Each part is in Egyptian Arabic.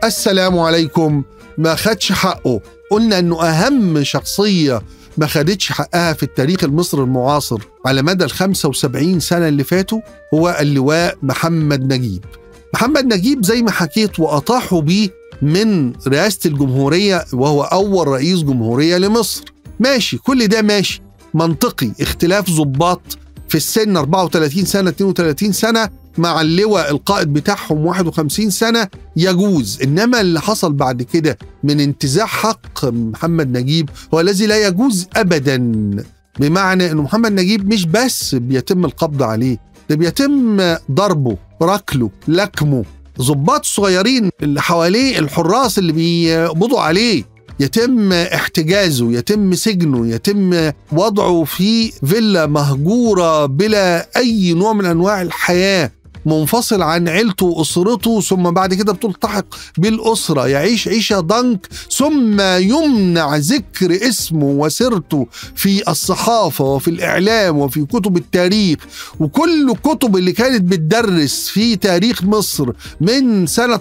السلام عليكم ما خدش حقه قلنا انه اهم شخصيه ما خدتش حقها في التاريخ المصري المعاصر على مدى ال 75 سنه اللي فاتوا هو اللواء محمد نجيب محمد نجيب زي ما حكيت واطاحوا بيه من رئاسه الجمهوريه وهو اول رئيس جمهوريه لمصر ماشي كل ده ماشي منطقي اختلاف ضباط في السن 34 سنه 32 سنه مع اللواء القائد بتاعهم 51 سنه يجوز انما اللي حصل بعد كده من انتزاع حق محمد نجيب هو الذي لا يجوز ابدا بمعنى انه محمد نجيب مش بس بيتم القبض عليه ده بيتم ضربه ركله لكمه ضباط صغيرين اللي حواليه الحراس اللي بيقبضوا عليه يتم احتجازه يتم سجنه يتم وضعه في فيلا مهجورة بلا أي نوع من أنواع الحياة منفصل عن عيلته واسرته ثم بعد كده بتلتحق بالاسره يعيش عيشه ضنك ثم يمنع ذكر اسمه وسيرته في الصحافه وفي الاعلام وفي كتب التاريخ وكل الكتب اللي كانت بتدرس في تاريخ مصر من سنه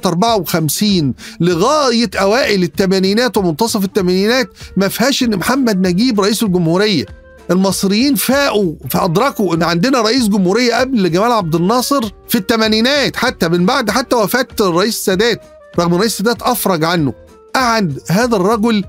54 لغايه اوائل الثمانينات ومنتصف الثمانينات ما فيهاش ان محمد نجيب رئيس الجمهوريه المصريين فاقوا فادركوا ان عندنا رئيس جمهوريه قبل جمال عبد الناصر في الثمانينات حتى من بعد حتى وفاه الرئيس السادات رغم الرئيس السادات افرج عنه قعد هذا الرجل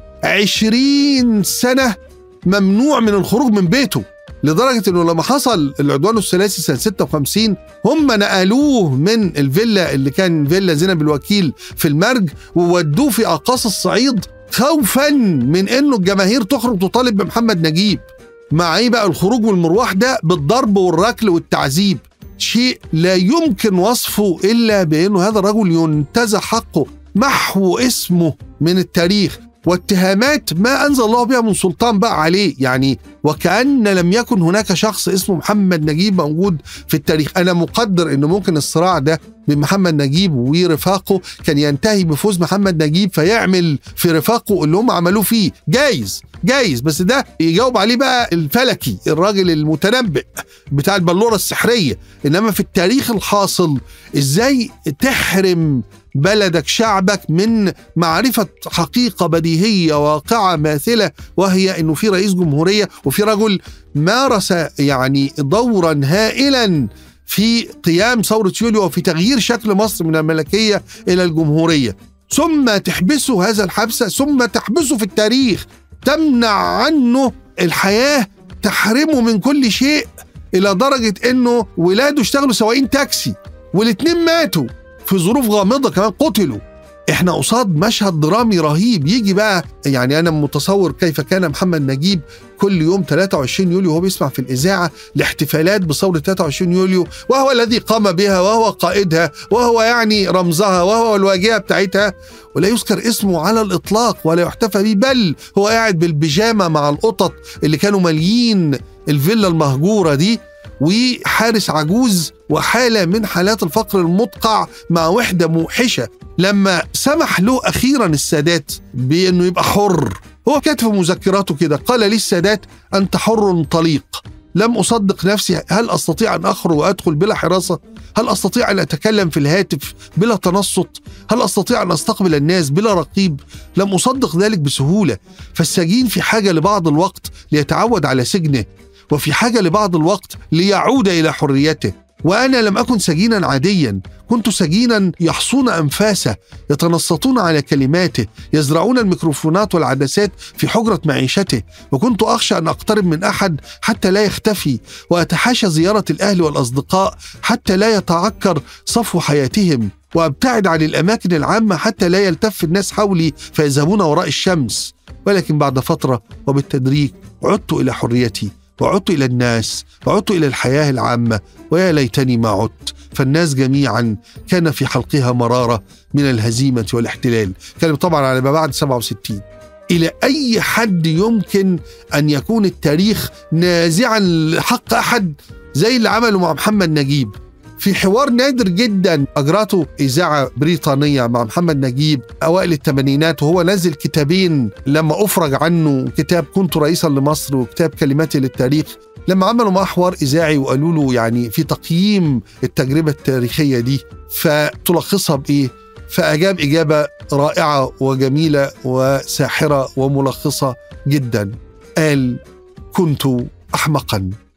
عشرين سنه ممنوع من الخروج من بيته لدرجة انه لما حصل العدوان الثلاثي سنة 56 هم نقلوه من الفيلا اللي كان فيلا زينب الوكيل في المرج وودوه في اقاصي الصعيد خوفا من انه الجماهير تخرج تطالب بمحمد نجيب مع ايه بقى الخروج والمروح ده بالضرب والركل والتعذيب شيء لا يمكن وصفه الا بانه هذا الرجل ينتزع حقه محو اسمه من التاريخ واتهامات ما انزل الله بها من سلطان بقى عليه يعني وكأن لم يكن هناك شخص اسمه محمد نجيب موجود في التاريخ أنا مقدر أنه ممكن الصراع ده بين محمد نجيب ورفاقه كان ينتهي بفوز محمد نجيب فيعمل في رفاقه اللي هم عملوه فيه جايز جايز بس ده يجاوب عليه بقى الفلكي الراجل المتنبئ بتاع البلوره السحريه انما في التاريخ الحاصل ازاي تحرم بلدك شعبك من معرفة حقيقة بديهية واقعة ماثلة وهي أنه في رئيس جمهورية وفي رجل مارس يعني دورا هائلا في قيام ثورة يوليو وفي تغيير شكل مصر من الملكية إلى الجمهورية ثم تحبسه هذا الحبس ثم تحبسه في التاريخ تمنع عنه الحياة تحرمه من كل شيء إلى درجة أنه ولاده اشتغلوا سواقين تاكسي والاتنين ماتوا في ظروف غامضة كمان قتلوا احنا قصاد مشهد درامي رهيب يجي بقى يعني انا متصور كيف كان محمد نجيب كل يوم 23 يوليو وهو بيسمع في الاذاعه الاحتفالات بثوره 23 يوليو وهو الذي قام بها وهو قائدها وهو يعني رمزها وهو الواجهه بتاعتها ولا يذكر اسمه على الاطلاق ولا يحتفى به بل هو قاعد بالبيجامه مع القطط اللي كانوا ماليين الفيلا المهجوره دي وحارس عجوز وحالة من حالات الفقر المدقع مع وحدة موحشة لما سمح له أخيرا السادات بأنه يبقى حر هو كاتب في مذكراته كده قال لي السادات أنت حر طليق لم أصدق نفسي هل أستطيع أن أخرج وأدخل بلا حراسة هل أستطيع أن أتكلم في الهاتف بلا تنصت هل أستطيع أن أستقبل الناس بلا رقيب لم أصدق ذلك بسهولة فالسجين في حاجة لبعض الوقت ليتعود على سجنه وفي حاجة لبعض الوقت ليعود إلى حريته وأنا لم أكن سجينا عاديا كنت سجينا يحصون أنفاسه يتنصتون على كلماته يزرعون الميكروفونات والعدسات في حجرة معيشته وكنت أخشى أن أقترب من أحد حتى لا يختفي وأتحاشى زيارة الأهل والأصدقاء حتى لا يتعكر صفو حياتهم وأبتعد عن الأماكن العامة حتى لا يلتف الناس حولي فيذهبون وراء الشمس ولكن بعد فترة وبالتدريج عدت إلى حريتي وعدت إلى الناس وعدت إلى الحياة العامة ويا ليتني ما عدت فالناس جميعا كان في حلقها مرارة من الهزيمة والاحتلال كان طبعا على ما بعد 67 إلى أي حد يمكن أن يكون التاريخ نازعا لحق أحد زي اللي عمله مع محمد نجيب في حوار نادر جدا اجرته اذاعه بريطانيه مع محمد نجيب اوائل الثمانينات وهو نزل كتابين لما افرج عنه كتاب كنت رئيسا لمصر وكتاب كلماتي للتاريخ لما عملوا محور اذاعي وقالوا له يعني في تقييم التجربه التاريخيه دي فتلخصها بايه؟ فاجاب اجابه رائعة وجميلة وساحرة وملخصة جدا قال كنت أحمقا